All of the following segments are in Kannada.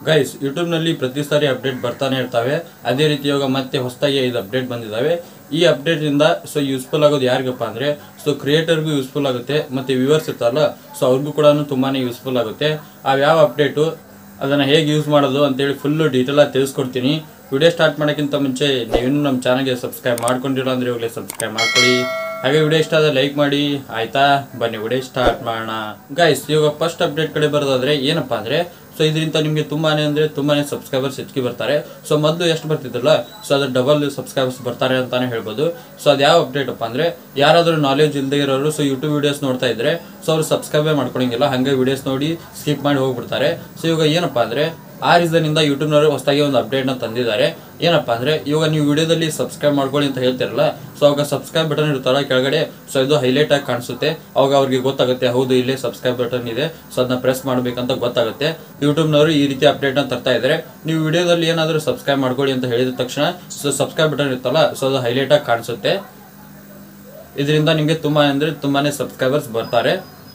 ಗೈಸ್ ಯೂಟ್ಯೂಬ್ನಲ್ಲಿ ಪ್ರತಿ ಸಾರಿ ಅಪ್ಡೇಟ್ ಬರ್ತಾನೆ ಇರ್ತವೆ ಅದೇ ರೀತಿ ಇವಾಗ ಮತ್ತೆ ಹೊಸದಾಗಿ ಐದು ಅಪ್ಡೇಟ್ ಬಂದಿದ್ದಾವೆ ಈ ಅಪ್ಡೇಟಿಂದ ಸೊ ಯೂಸ್ಫುಲ್ ಆಗೋದು ಯಾರಿಗಪ್ಪ ಅಂದರೆ ಸೊ ಕ್ರಿಯೇಟರ್ಗೂ ಯೂಸ್ಫುಲ್ ಆಗುತ್ತೆ ಮತ್ತು ವ್ಯೂವರ್ಸ್ ಇರ್ತಾರಲ್ಲ ಸೊ ಅವ್ರಿಗೂ ಕೂಡ ತುಂಬಾ ಯೂಸ್ಫುಲ್ ಆಗುತ್ತೆ ಆ ಯಾವ ಅಪ್ಡೇಟು ಅದನ್ನು ಹೇಗೆ ಯೂಸ್ ಮಾಡೋದು ಅಂತೇಳಿ ಫುಲ್ಲು ಡೀಟೇಲಾಗಿ ತಿಳಿಸ್ಕೊಡ್ತೀನಿ ವಿಡಿಯೋ ಸ್ಟಾರ್ಟ್ ಮಾಡೋಕ್ಕಿಂತ ಮುಂಚೆ ನೀವಿನ್ನೂ ನಮ್ಮ ಚಾನಲ್ಗೆ ಸಬ್ಸ್ಕ್ರೈಬ್ ಮಾಡ್ಕೊಂಡಿರೋ ಅಂದರೆ ಇವಾಗಲೇ ಸಬ್ಸ್ಕ್ರೈಬ್ ಮಾಡ್ಕೊಳ್ಳಿ ಹಾಗೆ ವಿಡಿಯೋ ಇಷ್ಟ ಆದ್ರೆ ಲೈಕ್ ಮಾಡಿ ಆಯ್ತಾ ಬನ್ನಿ ವಿಡಿಯೋ ಸ್ಟಾರ್ಟ್ ಮಾಡೋಣ ಗೈಸ್ ಇವಾಗ ಫಸ್ಟ್ ಅಪ್ಡೇಟ್ ಕಡೆ ಬರೋದಾದ್ರೆ ಏನಪ್ಪಾ ಅಂದ್ರೆ ಸೊ ಇದರಿಂದ ನಿಮಗೆ ತುಂಬಾನೇ ಅಂದ್ರೆ ತುಂಬಾನೇ ಸಬ್ಸ್ಕ್ರೈಬರ್ಸ್ ಹೆಚ್ಚಿಗೆ ಬರ್ತಾರೆ ಸೊ ಮೊದಲು ಎಷ್ಟು ಬರ್ತಿದ್ರಲ್ಲ ಸೊ ಅದ್ರ ಡಬಲ್ ಸಬ್ಸ್ಕ್ರೈಬರ್ಸ್ ಬರ್ತಾರೆ ಅಂತಾನೆ ಹೇಳ್ಬೋದು ಸೊ ಅದು ಯಾವ ಅಪ್ಡೇಟ್ ಅಪ್ಪ ಅಂದ್ರೆ ಯಾರಾದರೂ ನಾಲೆಜ್ ಇಲ್ಲದೆ ಇರೋರು ಸೊ ಯೂಟ್ಯೂಬ್ ವಿಡಿಯೋಸ್ ನೋಡ್ತಾ ಇದ್ರೆ ಸೊ ಅವ್ರು ಸಬ್ಸ್ಕ್ರೈಬೇ ಮಾಡ್ಕೊಳಂಗಿಲ್ಲ ಹಂಗೆ ವಿಡಿಯೋಸ್ ನೋಡಿ ಸ್ಕಿಪ್ ಮಾಡಿ ಹೋಗ್ಬಿಡ್ತಾರೆ ಸೊ ಇವಾಗ ಏನಪ್ಪಾ ಅಂದ್ರೆ ಆ ರೀಸನ್ ಇಂದ ಯೂಟ್ಯೂಬ್ನವರು ಹೊಸದಾಗಿ ಒಂದು ಅಪ್ಡೇಟ್ ನ ತಂದಿದ್ದಾರೆ ಏನಪ್ಪಾ ಅಂದ್ರೆ ಇವಾಗ ನೀವು ವಿಡಿಯೋದಲ್ಲಿ ಸಬ್ಸ್ಕ್ರೈಬ್ ಮಾಡ್ಕೊಳ್ಳಿ ಅಂತ ಹೇಳ್ತಿರಲ್ಲ ಸೊ ಅವಾಗ ಸಬ್ಸ್ಕ್ರೈಬ್ ಬಟನ್ ಇರ್ತಾರ ಕೆಳಗಡೆ ಸೊ ಇದು ಹೈಲೈಟ್ ಆಗಿ ಕಾಣಿಸುತ್ತೆ ಅವಾಗ ಅವ್ರಿಗೆ ಗೊತ್ತಾಗುತ್ತೆ ಹೌದು ಇಲ್ಲೇ ಸಬ್ಸ್ಕ್ರೈಬ್ ಬಟನ್ ಇದೆ ಸೊ ಅದನ್ನ ಪ್ರೆಸ್ ಮಾಡ್ಬೇಕಂತ ಗೊತ್ತಾಗುತ್ತೆ ಯೂಟ್ಯೂಬ್ನವರು ಈ ರೀತಿ ಅಪ್ಡೇಟ್ ನ ತರ್ತಾ ಇದ್ದಾರೆ ನೀವು ವಿಡಿಯೋದಲ್ಲಿ ಏನಾದರೂ ಸಬ್ಸ್ಕ್ರೈಬ್ ಮಾಡ್ಕೊಳ್ಳಿ ಅಂತ ಹೇಳಿದ ತಕ್ಷಣ ಸೊ ಸಬ್ಸ್ಕ್ರೈಬ್ ಬಟನ್ ಇರ್ತಲ್ಲ ಸೊ ಅದು ಹೈಲೈಟ್ ಆಗಿ ಕಾಣಿಸುತ್ತೆ ಇದರಿಂದ ನಿಮಗೆ ತುಂಬಾ ಅಂದ್ರೆ ತುಂಬಾನೇ ಸಬ್ಸ್ಕ್ರೈಬರ್ಸ್ ಬರ್ತಾರೆ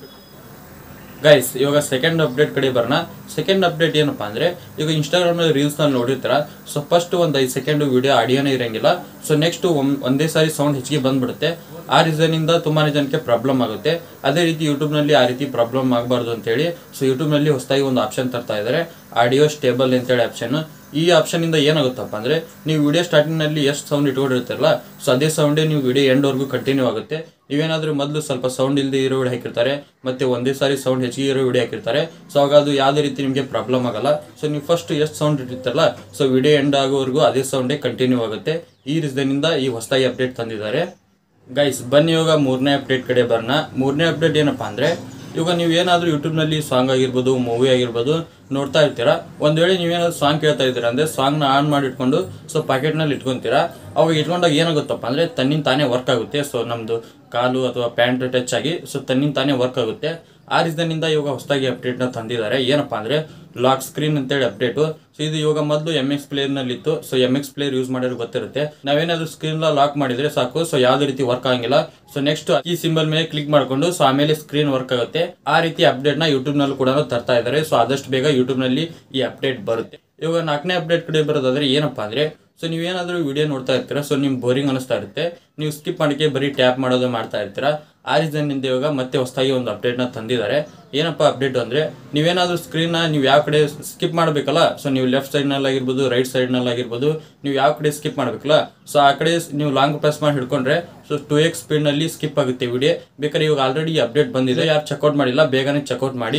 ಗೈಸ್ ಇವಾಗ ಸೆಕೆಂಡ್ ಅಪ್ಡೇಟ್ ಕಡೆ ಬರೋಣ ಸೆಕೆಂಡ್ ಅಪ್ಡೇಟ್ ಏನಪ್ಪಾ ಅಂದ್ರೆ ಈಗ ಇನ್ಸ್ಟಾಗ್ರಾಮ್ ರೀಲ್ಸ್ ನಲ್ಲಿ ನೋಡಿರ್ತೀರ ಸೊ ಫಸ್ಟ್ ಒಂದು ಐದು ಸೆಕೆಂಡ್ ವಿಡಿಯೋ ಆಡಿಯೋನೇ ಇರಂಗಿಲ್ಲ ಸೊ ನೆಕ್ಸ್ಟ್ ಒಂದೇ ಸಾರಿ ಸೌಂಡ್ ಹೆಚ್ಚಿಗೆ ಬಂದ್ಬಿಡುತ್ತೆ ಆ ರೀಸನ್ ಇಂದ ತುಂಬಾನೇ ಜನಕ್ಕೆ ಪ್ರಾಬ್ಲಮ್ ಆಗುತ್ತೆ ಅದೇ ರೀತಿ ಯೂಟ್ಯೂಬ್ ನಲ್ಲಿ ಆ ರೀತಿ ಪ್ರಾಬ್ಲಮ್ ಆಗಬಾರ್ದು ಅಂತೇಳಿ ಸೊ ಯೂಟ್ಯೂಬ್ ನಲ್ಲಿ ಹೊಸದಾಗಿ ಒಂದು ಆಪ್ಷನ್ ತರ್ತಾ ಇದ್ದಾರೆ ಆಡಿಯೋ ಸ್ಟೇಬಲ್ ಅಂತೇಳಿ ಆಪ್ಷನ್ ಈ ಆಪ್ಷನ್ ಇಂದ ಏನಾಗುತ್ತಪ್ಪ ಅಂದ್ರೆ ನೀವು ವಿಡಿಯೋ ಸ್ಟಾರ್ಟಿಂಗ್ ನಲ್ಲಿ ಎಷ್ಟು ಸೌಂಡ್ ಇಟ್ಕೊಂಡಿರ್ತೀರಲ್ಲ ಸೊ ಅದೇ ಸೌಂಡೇ ನೀವು ವಿಡಿಯೋ ಎಂಡ್ ವರ್ಗೂ ಕಂಟಿನ್ಯೂ ಆಗುತ್ತೆ ನೀವೇನಾದ್ರೂ ಮೊದಲು ಸ್ವಲ್ಪ ಸೌಂಡ್ ಇಲ್ಲದೆ ಇರೋ ವಿಡಿಯೋ ಹಾಕಿರ್ತಾರೆ ಮತ್ತೆ ಒಂದೇ ಸಾರಿ ಸೌಂಡ್ ಹೆಚ್ಚಿಗೆ ಇರೋ ವಿಡಿಯೋ ಹಾಕಿರ್ತಾರೆ ಸೊ ಆಗ ಅದು ಯಾವುದೇ ರೀತಿ ನಿಮಗೆ ಪ್ರಾಬ್ಲಮ್ ಆಗಲ್ಲ ಸೊ ನೀವು ಫಸ್ಟ್ ಎಷ್ಟು ಸೌಂಡ್ ಇಟ್ಟಿರ್ತಾರಲ್ಲ ಸೊ ವಿಡಿಯೋ ಎಂಡ್ ಆಗೋವರೆಗೂ ಅದೇ ಸೌಂಡೇ ಕಂಟಿನ್ಯೂ ಆಗುತ್ತೆ ಈ ರೀಸನ್ ಇಂದ ಈ ಹೊಸದಾಗಿ ಅಪ್ಡೇಟ್ ತಂದಿದ್ದಾರೆ ಗೈಸ್ ಬನ್ನಿ ಇವಾಗ ಮೂರನೇ ಅಪ್ಡೇಟ್ ಕಡೆ ಬರೋಣ ಮೂರನೇ ಅಪ್ಡೇಟ್ ಏನಪ್ಪಾ ಅಂದ್ರೆ ಇವಾಗ ನೀವು ಏನಾದರೂ ಯೂಟ್ಯೂಬ್ನಲ್ಲಿ ಸಾಂಗ್ ಆಗಿರ್ಬೋದು ಮೂವಿ ಆಗಿರ್ಬೋದು ನೋಡ್ತಾ ಇರ್ತೀರಾ ಒಂದು ವೇಳೆ ನೀವೇನಾದ್ರು ಸಾಂಗ್ ಕೇಳ್ತಾ ಇದ್ದೀರಾ ಅಂದರೆ ಸಾಂಗ್ನ ಆನ್ ಮಾಡಿ ಇಟ್ಕೊಂಡು ಸೊ ಪಾಕೆಟ್ನಲ್ಲಿ ಇಟ್ಕೊಂತೀರಾ ಅವಾಗ ಇಟ್ಕೊಂಡಾಗ ಏನಾಗುತ್ತಪ್ಪ ಅಂದರೆ ತನ್ನಿಂದ ತಾನೇ ವರ್ಕ್ ಆಗುತ್ತೆ ಸೊ ನಮ್ಮದು ಕಾಲು ಅಥವಾ ಪ್ಯಾಂಟ್ ಟಚ್ ಆಗಿ ಸೊ ತನ್ನಿಂದ ತಾನೇ ವರ್ಕ್ ಆಗುತ್ತೆ ಆ ರೀಸನ್ನಿಂದ ಇವಾಗ ಹೊಸದಾಗಿ ಅಪ್ಡೇಟ್ನ ತಂದಿದ್ದಾರೆ ಏನಪ್ಪ ಅಂದರೆ ಲಾಕ್ ಸ್ಕ್ರೀನ್ ಅಂತೇಳಿ ಅಪ್ಡೇಟು ಸೊ ಇದು ಇವಾಗ ಮೊದಲು ಎಮ್ ಎಕ್ಸ್ ಪ್ಲೇಯರ್ನಲ್ಲಿ ಇತ್ತು so M X player use ಮಾಡಿದ್ರೆ ಗೊತ್ತಿರುತ್ತೆ ನಾವೇನಾದ್ರೂ ಸ್ಕ್ರೀನ್ ಲಾಕ್ ಮಾಡಿದ್ರೆ ಸಾಕು ಸೊ ಯಾವುದೇ ರೀತಿ ವರ್ಕ್ ಆಗಂಗಿಲ್ಲ ಸೊ ನೆಕ್ಸ್ಟ್ ಈ ಸಿಂಬಲ್ ಮೇಲೆ ಕ್ಲಿಕ್ ಮಾಡ್ಕೊಂಡು ಸೊ ಆಮೇಲೆ ಸ್ಕ್ರೀನ್ ವರ್ಕ್ ಆಗುತ್ತೆ ಆ ರೀತಿ ಅಪ್ಡೇಟ್ ನ ಯೂಟ್ಯೂಬ್ ನಲ್ಲೂ ಕೂಡ ತರ್ತಾ ಇದ್ದಾರೆ ಸೊ ಆದಷ್ಟು ಬೇಗ ಯೂಟ್ಯೂಬ್ ನಲ್ಲಿ ಈ ಅಪ್ಡೇಟ್ ಬರುತ್ತೆ ಇವಾಗ ನಾಲ್ಕನೇ ಅಪ್ಡೇಟ್ ಕಡೆ ಬರೋದಾದ್ರೆ ಏನಪ್ಪಾ ಅಂದ್ರೆ ಸೊ ನೀವೇನಾದ್ರೂ ವಿಡಿಯೋ ನೋಡ್ತಾ ಇರ್ತೀರಾ ಸೊ ನಿಮ್ಗೆ ಬೋರಿಂಗ್ ಅನಿಸ್ತಾ ಇರುತ್ತೆ ನೀವು ಸ್ಕಿಪ್ ಮಾಡಿಕೆ ಬರೀ ಟ್ಯಾಪ್ ಮಾಡೋದು ಮಾಡ್ತಾ ಇರ್ತೀರಾ ಆ ರೀಸನ್ ಇಂದ ಇವಾಗ ಮತ್ತೆ ಹೊಸದಾಗಿ ಒಂದು ಅಪ್ಡೇಟ್ನ ತಂದಿದ್ದಾರೆ ಏನಪ್ಪ ಅಪ್ಡೇಟ್ ಅಂದ್ರೆ ನೀವೇನಾದ್ರೂ ಸ್ಕ್ರೀನ್ನ ನೀವು ಯಾವ ಕಡೆ ಸ್ಕಿಪ್ ಮಾಡಬೇಕಲ್ಲ ಸೊ ನೀವು ಲೆಫ್ಟ್ ಸೈಡ್ನಲ್ಲಿ ಆಗಿರ್ಬೋದು ರೈಟ್ ಸೈಡ್ನಲ್ಲಿ ಆಗಿರ್ಬೋದು ನೀವು ಯಾವ ಕಡೆ ಸ್ಕಿಪ್ ಮಾಡಬೇಕಲ್ಲ ಸೊ ಆ ಕಡೆ ನೀವು ಲಾಂಗ್ ಪ್ರೆಸ್ ಮಾಡಿ ಹಿಡ್ಕೊಂಡ್ರೆ ಸೊ ಟು ಎಕ್ಸ್ ಸ್ಪೀಡ್ನಲ್ಲಿ ಸ್ಕಿಪ್ ಆಗುತ್ತೆ ವಿಡಿಯೋ ಬೇಕಾದ್ರೆ ಇವಾಗ ಆಲ್ರೆಡಿ ಅಪ್ಡೇಟ್ ಬಂದಿದೆ ಯಾರು ಚೆಕ್ಔಟ್ ಮಾಡಿಲ್ಲ ಬೇಗನೆ ಚೆಕ್ಔಟ್ ಮಾಡಿ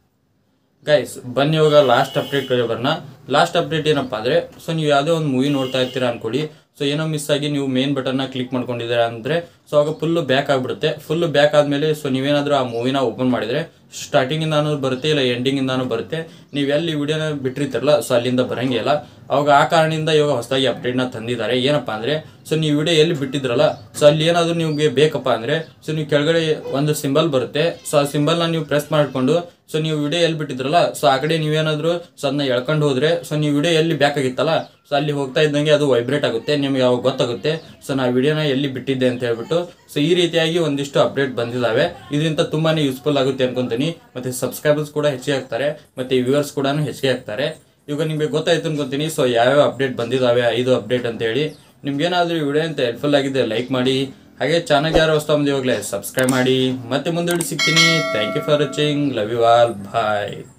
ಗೈಸ್ ಬನ್ನಿ ಇವಾಗ ಲಾಸ್ಟ್ ಅಪ್ಡೇಟ್ ಕಡೆ ಬರೋಣ ಲಾಸ್ಟ್ ಅಪ್ಡೇಟ್ ಏನಪ್ಪಾ ಅಂದ್ರೆ ಸೊ ನೀವು ಯಾವುದೇ ಒಂದು ಮೂವಿ ನೋಡ್ತಾ ಇರ್ತೀರಾ ಅನ್ಕೊಳ್ಳಿ ಸೊ ಏನೋ ಮಿಸ್ ಆಗಿ ನೀವು ಮೇನ್ ಬಟನ್ನ ಕ್ಲಿಕ್ ಮಾಡ್ಕೊಂಡಿದ್ದೀರಾ ಅಂದ್ರೆ ಸೊ ಆಗ ಫುಲ್ಲು ಬ್ಯಾಕ್ ಆಗಿಬಿಡುತ್ತೆ ಫುಲ್ಲು ಬ್ಯಾಕ್ ಆದಮೇಲೆ ಸೊ ನೀವೇನಾದರೂ ಆ ಮೂವಿನ ಓಪನ್ ಮಾಡಿದರೆ ಸ್ಟಾರ್ಟಿಂಗಿಂದಾನು ಬರುತ್ತೆ ಇಲ್ಲ ಎಂಡಿಂಗಿಂದಾನು ಬರುತ್ತೆ ನೀವು ಎಲ್ಲಿ ವಿಡಿಯೋನ ಬಿಟ್ಟಿರ್ತಾರಲ್ಲ ಸೊ ಅಲ್ಲಿಂದ ಬರಂಗಿಲ್ಲ ಅವಾಗ ಆ ಕಾರಣದಿಂದ ಇವಾಗ ಹೊಸದಾಗಿ ಅಪ್ಡೇಟ್ನ ತಂದಿದ್ದಾರೆ ಏನಪ್ಪಾ ಅಂದ್ರೆ ಸೊ ನೀವು ವಿಡಿಯೋ ಎಲ್ಲಿ ಬಿಟ್ಟಿದ್ರಲ್ಲ ಸೊ ಅಲ್ಲಿ ಏನಾದರೂ ನಿಮಗೆ ಬೇಕಪ್ಪ ಅಂದ್ರೆ ಸೊ ನೀವು ಕೆಳಗಡೆ ಒಂದು ಸಿಂಬಲ್ ಬರುತ್ತೆ ಸೊ ಆ ಸಿಂಬಲ್ನ ನೀವು ಪ್ರೆಸ್ ಮಾಡಿಕೊಂಡು ಸೊ ನೀವು ವಿಡಿಯೋ ಎಲ್ಲಿ ಬಿಟ್ಟಿದ್ರಲ್ಲ ಸೊ ಆ ಕಡೆ ನೀವೇನಾದರೂ ಸೊ ಅದನ್ನ ಎಳ್ಕೊಂಡು ಹೋದ್ರೆ ಸೊ ನೀವು ವಿಡಿಯೋ ಎಲ್ಲಿ ಬ್ಯಾಕ್ ಆಗಿತ್ತಲ್ಲ ಸೊ ಅಲ್ಲಿ ಹೋಗ್ತಾ ಇದ್ದಂಗೆ ಅದು ವೈಬ್ರೇಟ್ ಆಗುತ್ತೆ ನಿಮ್ಗೆ ಅವಾಗ ಗೊತ್ತಾಗುತ್ತೆ ಸೊ ನಾ ವಿಡಿಯೋನ ಎಲ್ಲಿ ಬಿಟ್ಟಿದ್ದೆ ಅಂತ ಹೇಳ್ಬಿಟ್ಟು ಸೊ ಈ ರೀತಿಯಾಗಿ ಒಂದಿಷ್ಟು ಅಪ್ಡೇಟ್ ಬಂದಿದ್ದಾವೆ ಇದರಿಂದ ತುಂಬಾನೇ ಯೂಸ್ಫುಲ್ ಆಗುತ್ತೆ ಅನ್ಕೊಂತೀನಿ ಮತ್ತೆ ಸಬ್ಸ್ಕ್ರೈಬರ್ಸ್ ಕೂಡ ಹೆಚ್ಚಿಗೆ ಆಗ್ತಾರೆ ಮತ್ತೆ ವ್ಯೂವರ್ಸ್ ಕೂಡ ಹೆಚ್ಚಿಗೆ ಆಗ್ತಾರೆ ಇವಾಗ ನಿಮಗೆ ಗೊತ್ತಾಯ್ತು ಅನ್ಕೊಂತೀನಿ ಸೊ ಯಾವ್ಯಾವ ಅಪ್ಡೇಟ್ ಬಂದಿದ್ದಾವೆ ಐದು ಅಪ್ಡೇಟ್ ಅಂತ ಹೇಳಿ ನಿಮ್ಗೇನಾದ್ರೂ ಈ ವಿಡಿಯೋ ಅಂತ ಹೆಲ್ಪ್ಫುಲ್ ಆಗಿದೆ ಲೈಕ್ ಮಾಡಿ ಹಾಗೆ ಚಾನಲ್ ಯಾರು ಹೊಸ ಬಂದು ಇವಾಗಲೇ ಸಬ್ಸ್ಕ್ರೈಬ್ ಮಾಡಿ ಮತ್ತೆ ಮುಂದೆ ಸಿಗ್ತೀನಿ thank you for watching love you all bye